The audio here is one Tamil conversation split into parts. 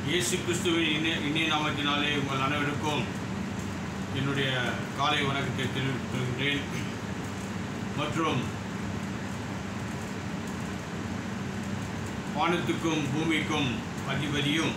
இயேசு கிறிஸ்துவின் இனிய இனிய நாமத்தினாலே உங்கள் அனைவருக்கும் என்னுடைய காலை வணக்கத்தை தெரிவித்துகின்றேன் மற்றும் வானத்துக்கும் பூமிக்கும் அதிபதியும்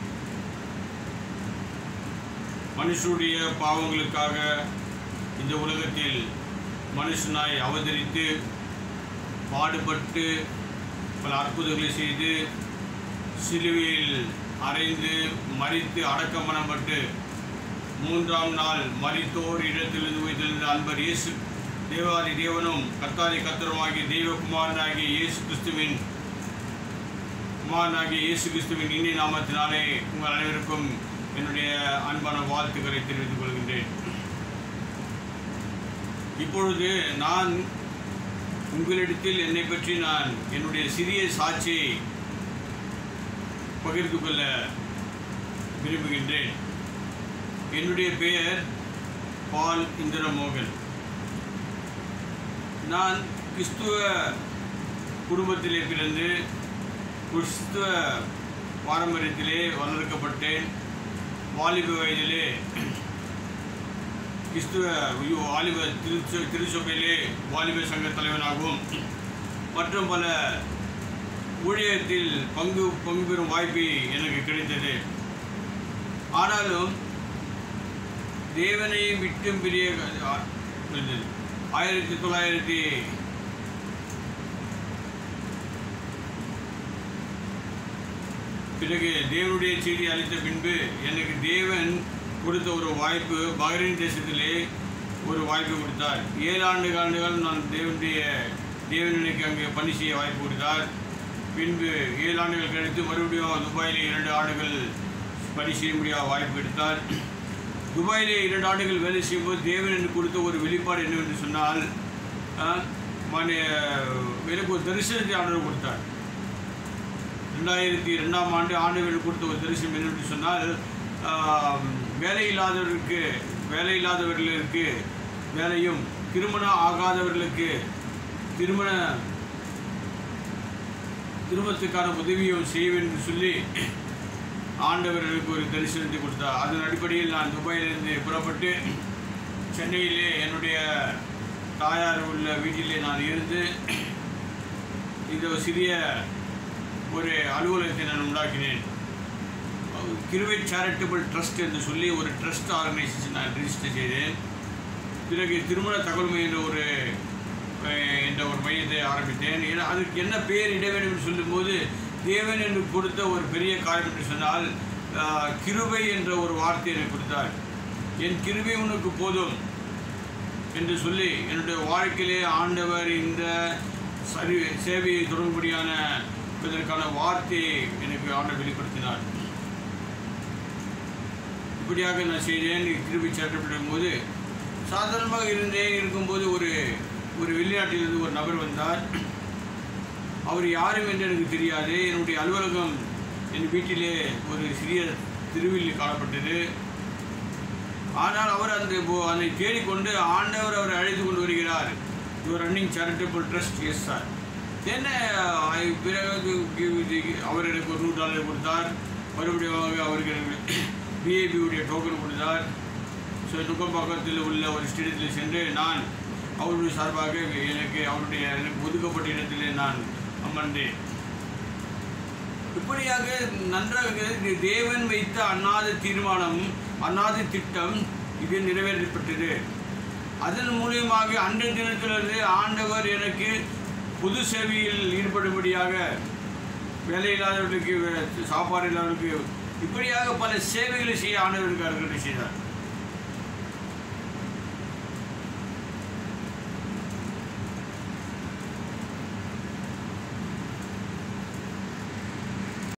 மனுஷருடைய பாவங்களுக்காக இந்த உலகத்தில் மனுஷனாய் அவதரித்து பாடுபட்டு பல அற்புதங்களை செய்து சிலுவையில் அறைந்து மறித்து அடக்கம் பண்ணப்பட்டு மூன்றாம் நாள் மரித்தோர் இடத்திலிருந்து உயிர்த்தெழுந்த அன்பர் இயேசு தேவாதி தேவனும் கர்த்தாதி கத்தருமாகிய தெய்வகுமாரனாகிய இயேசு கிறிஸ்துவின் குமாரனாகிய இயேசு கிறிஸ்துவின் இனிய நாமத்தினாலே உங்கள் அனைவருக்கும் என்னுடைய அன்பான வாழ்த்துக்களை தெரிவித்துக் கொள்கின்றேன் இப்பொழுது நான் உங்களிடத்தில் என்னை பற்றி நான் என்னுடைய சிறிய சாட்சியை பகிர்ந்து கொள்ள விரும்புகின்றேன் என்னுடைய பெயர் பால் இந்திரமோகன் நான் கிறிஸ்துவ குடும்பத்திலே பிறந்து கிறிஸ்துவ பாரம்பரியத்திலே வளர்க்கப்பட்டேன் வாலிப வயதிலே கிறிஸ்துவ ஐயோ, வாலிப திருச்ச திருச்சபையிலே வாலிப சங்க தலைவனாகவும் மற்றும் பல ஊழியத்தில் பங்கு பங்கு பெறும் வாய்ப்பு எனக்கு கிடைத்தது ஆனாலும் தேவனை விட்டும் பிரிய ஆயிரத்தி தொள்ளாயிரத்தி பிறகு தேவனுடைய செய்தி அளித்த பின்பு எனக்கு தேவன் கொடுத்த ஒரு வாய்ப்பு பஹ்ரைன் தேசத்திலே ஒரு வாய்ப்பு கொடுத்தார் ஏழு ஆண்டு ஆண்டுகள் நான் தேவனுடைய தேவன் எனக்கு அங்கே பணி செய்ய வாய்ப்பு கொடுத்தார் பின்பு ஏழு ஆண்டுகள் கழித்து மறுபடியும் துபாயிலே இரண்டு ஆண்டுகள் பணி செய்ய முடியாத வாய்ப்பு எடுத்தார் துபாயிலே இரண்டு ஆண்டுகள் வேலை செய்யும்போது தேவன் எனக்கு கொடுத்த ஒரு வெளிப்பாடு என்னவென்று சொன்னால் ஆஹ், மன எனக்கு ஒரு தரிசனத்தை ஆண்டவர் கொடுத்தார் ரெண்டாயிரத்தி ரெண்டாம் ஆண்டு ஆண்டுகளுக்கு கொடுத்த ஒரு தரிசனம் என்னென்று சொன்னால் ஆஹ், வேலை இல்லாதவர்களுக்கு வேலை இல்லாதவர்களுக்கு வேலையும் திருமணம் ஆகாதவர்களுக்கு திருமண திருமணத்துக்கான உதவியும் செய்வேன் என்று சொல்லி ஆண்டவர்களுக்கு ஒரு தரிசனத்தை கொடுத்தார் அதன் அடிப்படையில் நான் துபாயிலிருந்து புறப்பட்டு சென்னையிலே என்னுடைய தாயார் உள்ள வீட்டிலே நான் இருந்து இந்த ஒரு சிறிய ஒரு அலுவலகத்தை நான் உண்டாக்கினேன் கிருவை சேரிட்டபிள் ட்ரஸ்ட் என்று சொல்லி ஒரு ட்ரஸ்ட் ஆர்கனைசேஷன் நான் ரிஜிஸ்டர் செய்தேன் பிறகு திருமண தகவல் மையம் என்ற ஒரு அஹ், என்ற ஒரு மையத்தை ஆரம்பித்தேன் ஏன்னா அதுக்கு என்ன பெயர் இட வேண்டும் என்று சொல்லும்போது தேவன் என்று கொடுத்த ஒரு பெரிய காரியம் என்று சொன்னால் அஹ், கிருபை என்ற ஒரு வார்த்தை எனக்கு கொடுத்தார் என் கிருபை உனக்கு போதும் என்று சொல்லி என்னுடைய வாழ்க்கையிலே ஆண்டவர் இந்த சரி சேவையை தொடங்கும்படியான இதற்கான வார்த்தையை எனக்கு ஆண்டவர் வெளிப்படுத்தினார் இப்படியாக நான் செய்தேன் திருப்பி சேட்டப்படும் போது சாதாரணமாக இருந்தேன் இருக்கும்போது ஒரு ஒரு வெளிநாட்டிலிருந்து ஒரு நபர் வந்தார் அவர் யாரும் என்று எனக்கு தெரியாது என்னுடைய அலுவலகம் என் வீட்டிலே ஒரு சிறிய திருவில்லி காணப்பட்டது ஆனால் அவர் அந்த போ- அதை தேடிக்கொண்டு ஆண்டவர் அவரை அழைத்து கொண்டு வருகிறார் your running charitable trust yes sir என்ன அஹ், பிறகு இது- அவர் எனக்கு ஒரு நூறு டாலர் கொடுத்தார் மறுபடியும் அவருக்கு எனக்கு பிஏபியுடைய டோக்கன் கொடுத்தார் ஸோ நுங்கம்பாக்கத்தில் உள்ள ஒரு ஸ்டேடியத்தில் சென்று நான் அவருடைய சார்பாக எனக்கு அவருடைய எனக்கு ஒதுக்கப்பட்ட இடத்திலே நான் அமர்ந்தேன் இப்படியாக நன்றாக இது தேவன் வைத்த அண்ணாத தீர்மானம் அண்ணாத திட்டம் இது நிறைவேற்றப்பட்டது அதன் மூலியமாக அன்றைய தினத்திலிருந்து ஆண்டவர் எனக்கு பொது சேவையில் ஈடுபடும்படியாக வேலை இல்லாதவர்களுக்கு வே- சாப்பாடு இல்லாதவர்களுக்கு இப்படியாக பல சேவைகளை செய்ய ஆண்டவருக்கு அருகதை செய்தார்